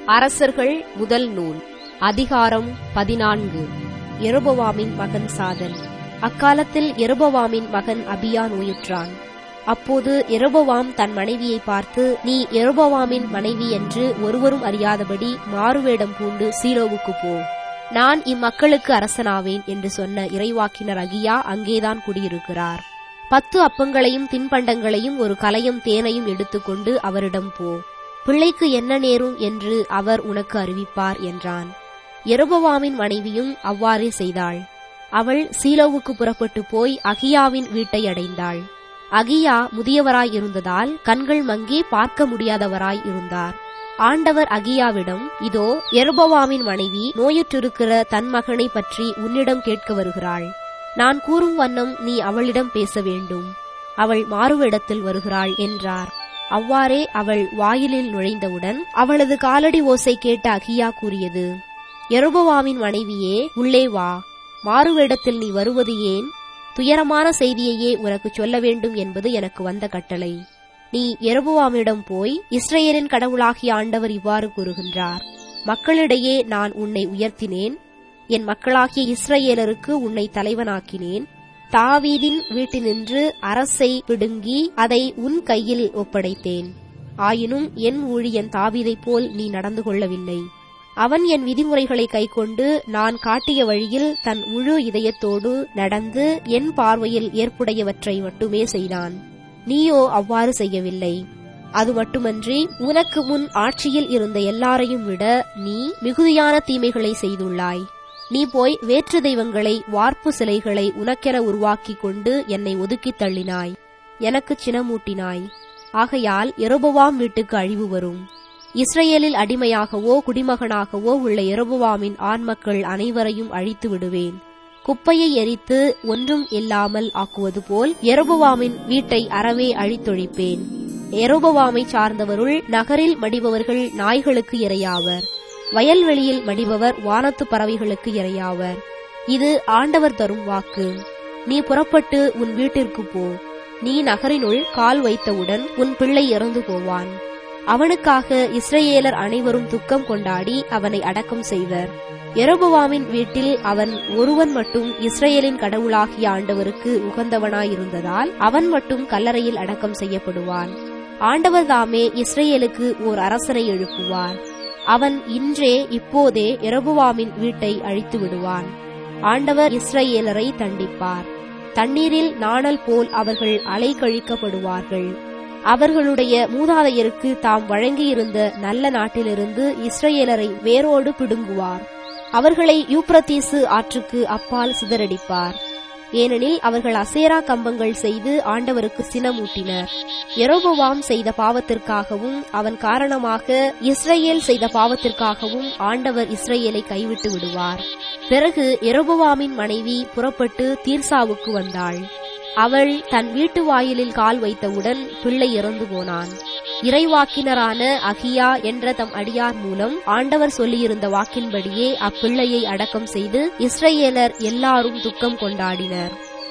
அரசர்கள் முதல் நூல் அதிகாரம் பதினான்கு எருபவாமின் மகன் சாதன் அக்காலத்தில் எருபவாமின் மகன் அபியா நோயுற்றான் அப்போது எருபவாம் தன் மனைவியை பார்த்து நீ எருபவாமின் மனைவி என்று ஒருவரும் அறியாதபடி மாறுவேடம் பூண்டு சீலோவுக்கு போ நான் இம்மக்களுக்கு அரசனாவேன் என்று சொன்ன இறைவாக்கினர் அகியா அங்கேதான் குடியிருக்கிறார் பத்து அப்பங்களையும் தின்பண்டங்களையும் ஒரு கலையும் தேனையும் எடுத்துக்கொண்டு அவரிடம் போ பிள்ளைக்கு என்ன நேரும் என்று அவர் உனக்கு அறிவிப்பார் என்றான் எருபவாமின் மனைவியும் அவ்வாறே செய்தாள் அவள் சீலோவுக்கு புறப்பட்டு போய் அகியாவின் வீட்டை அடைந்தாள் அகியா முதியவராய் இருந்ததால் கண்கள் மங்கி பார்க்க முடியாதவராய் இருந்தார் ஆண்டவர் அகியாவிடம் இதோ எருபவாமின் மனைவி நோயுற்றிருக்கிற தன் மகனை பற்றி உன்னிடம் கேட்க வருகிறாள் நான் கூறும் வண்ணம் நீ அவளிடம் பேச வேண்டும் அவள் மாறுவிடத்தில் வருகிறாள் என்றார் அவ்வாறே அவள் வாயிலில் நுழைந்தவுடன் அவளது காலடி ஓசை கேட்ட அகியா கூறியது எருபவாமின் மனைவியே உள்ளே வா மாறுவேடத்தில் நீ வருவது ஏன் துயரமான செய்தியையே உனக்கு சொல்ல வேண்டும் என்பது எனக்கு வந்த கட்டளை நீ எருபவாமிடம் போய் இஸ்ரேலின் கடவுளாகிய ஆண்டவர் இவ்வாறு கூறுகின்றார் மக்களிடையே நான் உன்னை உயர்த்தினேன் என் மக்களாகிய இஸ்ரேலருக்கு உன்னை தலைவனாக்கினேன் தாவீதின் வீட்டினின்று அரசை பிடுங்கி அதை உன் கையில் ஒப்படைத்தேன் ஆயினும் என் ஊழியன் தாவீதைப் போல் நீ நடந்து கொள்ளவில்லை அவன் என் விதிமுறைகளை கைக்கொண்டு நான் காட்டிய வழியில் தன் முழு இதயத்தோடு நடந்து என் பார்வையில் ஏற்புடையவற்றை மட்டுமே செய்தான் நீயோ அவ்வாறு செய்யவில்லை அது மட்டுமன்றி உனக்கு முன் ஆட்சியில் இருந்த எல்லாரையும் விட நீ மிகுதியான தீமைகளை செய்துள்ளாய் நீ போய் வேற்று தெய்வங்களை வார்ப்பு சிலைகளை உனக்கென உருவாக்கிக் கொண்டு என்னை ஒதுக்கித் தள்ளினாய் எனக்கு சினமூட்டினாய் ஆகையால் எரோபவாம் வீட்டுக்கு அழிவு வரும் இஸ்ரேலில் அடிமையாகவோ குடிமகனாகவோ உள்ள எரோபவாமின் ஆண்மக்கள் அனைவரையும் அழித்து விடுவேன் குப்பையை எரித்து ஒன்றும் இல்லாமல் ஆக்குவது போல் எரோபவாமின் வீட்டை அறவே அழித்தொழிப்பேன் எரோபவாமை சார்ந்தவருள் நகரில் மடிபவர்கள் நாய்களுக்கு இரையாவர் வயல்வெளியில் மடிபவர் வானத்து பறவைகளுக்கு இரையாவர் இது ஆண்டவர் தரும் வாக்கு நீ புறப்பட்டு உன் வீட்டிற்கு போ நீ நகரினுள் கால் வைத்தவுடன் உன் பிள்ளை இறந்து போவான் அவனுக்காக இஸ்ரேலர் அனைவரும் துக்கம் கொண்டாடி அவனை அடக்கம் செய்வர் எரோபவாமின் வீட்டில் அவன் ஒருவன் மட்டும் இஸ்ரேலின் கடவுளாகிய ஆண்டவருக்கு உகந்தவனாயிருந்ததால் அவன் மட்டும் கல்லறையில் அடக்கம் செய்யப்படுவான் ஆண்டவர் தாமே இஸ்ரேலுக்கு ஓர் அரசனை எழுப்புவார் அவன் இன்றே இப்போதே எரபுவாமின் வீட்டை அழித்து விடுவான் ஆண்டவர் இஸ்ரேலரை தண்டிப்பார் தண்ணீரில் நாணல் போல் அவர்கள் அலை கழிக்கப்படுவார்கள் அவர்களுடைய மூதாதையருக்கு தாம் வழங்கியிருந்த நல்ல நாட்டிலிருந்து இஸ்ரேலரை வேரோடு பிடுங்குவார் அவர்களை யூப்ரத்தீசு ஆற்றுக்கு அப்பால் சிதறடிப்பார் ஏனெனில் அவர்கள் அசேரா கம்பங்கள் செய்து ஆண்டவருக்கு சினமூட்டினர் எரோபவாம் செய்த பாவத்திற்காகவும் அவன் காரணமாக இஸ்ரேல் செய்த பாவத்திற்காகவும் ஆண்டவர் இஸ்ரேலை கைவிட்டு விடுவார் பிறகு எரோபவாமின் மனைவி புறப்பட்டு தீர்சாவுக்கு வந்தாள் அவள் தன் வீட்டு வாயிலில் கால் வைத்தவுடன் பிள்ளை இறந்து போனான் இறைவாக்கினரான அகியா என்ற தம் அடியார் மூலம் ஆண்டவர் சொல்லியிருந்த வாக்கின்படியே அப்பிள்ளையை அடக்கம் செய்து இஸ்ரேலர் எல்லாரும் துக்கம் கொண்டாடினர்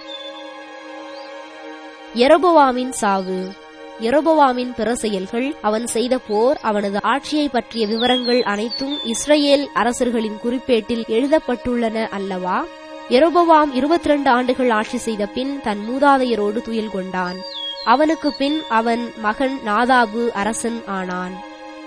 எரபவாமின் சாவு எரோபவாமின் பிற செயல்கள் அவன் செய்த போர் அவனது ஆட்சியை பற்றிய விவரங்கள் அனைத்தும் இஸ்ரேல் அரசர்களின் குறிப்பேட்டில் எழுதப்பட்டுள்ளன அல்லவா எரோபவாம் இருபத்தி ரெண்டு ஆண்டுகள் ஆட்சி செய்த பின் தன் மூதாதையரோடு துயில் கொண்டான் அவனுக்கு பின் அவன் மகன் நாதாபு அரசன் ஆனான்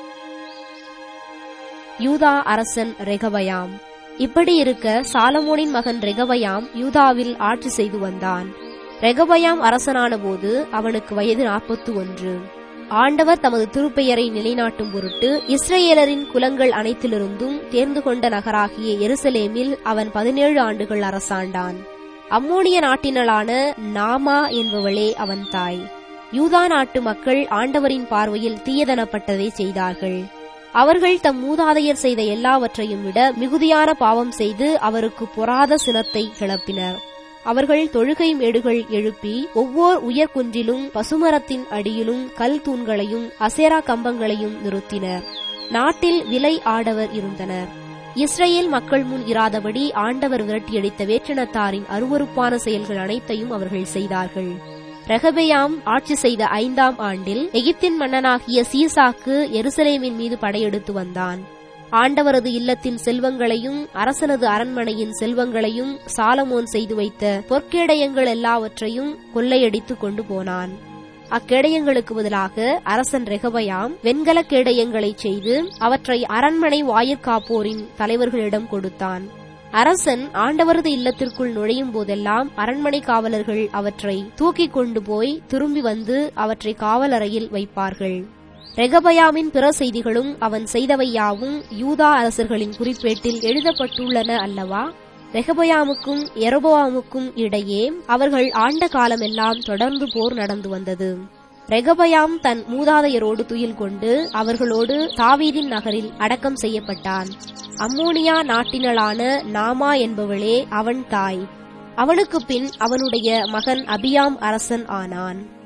யூதா அரசன் ரெகவயாம் இப்படி இருக்க சாலமோனின் மகன் ரெகவயாம் யூதாவில் ஆட்சி செய்து வந்தான் ரெகபயாம் அரசனான போது அவனுக்கு வயது நாற்பத்தி ஒன்று ஆண்டவர் தமது திருப்பெயரை நிலைநாட்டும் பொருட்டு இஸ்ரேலரின் குலங்கள் அனைத்திலிருந்தும் தேர்ந்து கொண்ட நகராகிய எருசலேமில் அவன் பதினேழு ஆண்டுகள் அரசாண்டான் அம்மோனிய நாட்டினளான நாமா என்பவளே அவன் தாய் யூதா நாட்டு மக்கள் ஆண்டவரின் பார்வையில் தீயதனப்பட்டதை செய்தார்கள் அவர்கள் தம் மூதாதையர் செய்த எல்லாவற்றையும் விட மிகுதியான பாவம் செய்து அவருக்கு பொறாத சினத்தை கிளப்பினர் அவர்கள் தொழுகை மேடுகள் எழுப்பி ஒவ்வொரு உயர்குன்றிலும் பசுமரத்தின் அடியிலும் கல் தூண்களையும் அசேரா கம்பங்களையும் நிறுத்தினர் நாட்டில் விலை ஆடவர் இருந்தனர் இஸ்ரேல் மக்கள் முன் இராதபடி ஆண்டவர் விரட்டியடித்த வேற்றினத்தாரின் அருவறுப்பான செயல்கள் அனைத்தையும் அவர்கள் செய்தார்கள் ரெகபெயாம் ஆட்சி செய்த ஐந்தாம் ஆண்டில் எகிப்தின் மன்னனாகிய சீசாக்கு எருசலேமின் மீது படையெடுத்து வந்தான் ஆண்டவரது இல்லத்தின் செல்வங்களையும் அரசனது அரண்மனையின் செல்வங்களையும் சாலமோன் செய்து வைத்த பொற்கேடயங்கள் எல்லாவற்றையும் கொள்ளையடித்து கொண்டு போனான் அக்கேடயங்களுக்கு பதிலாக அரசன் ரெகபயாம் வெண்கல கேடயங்களை செய்து அவற்றை அரண்மனை வாயிற்காப்போரின் தலைவர்களிடம் கொடுத்தான் அரசன் ஆண்டவரது இல்லத்திற்குள் நுழையும் போதெல்லாம் அரண்மனை காவலர்கள் அவற்றை தூக்கிக் கொண்டு போய் திரும்பி வந்து அவற்றை காவலறையில் வைப்பார்கள் ரெகபயாமின் பிற செய்திகளும் அவன் செய்தவை யாவும் யூதா அரசர்களின் குறிப்பேட்டில் எழுதப்பட்டுள்ளன அல்லவா ரெகபயாமுக்கும் எரபோவாமுக்கும் இடையே அவர்கள் ஆண்ட காலமெல்லாம் தொடர்ந்து போர் நடந்து வந்தது ரெகபயாம் தன் மூதாதையரோடு துயில் கொண்டு அவர்களோடு தாவீதின் நகரில் அடக்கம் செய்யப்பட்டான் அம்மோனியா நாட்டினளான நாமா என்பவளே அவன் தாய் அவனுக்கு பின் அவனுடைய மகன் அபியாம் அரசன் ஆனான்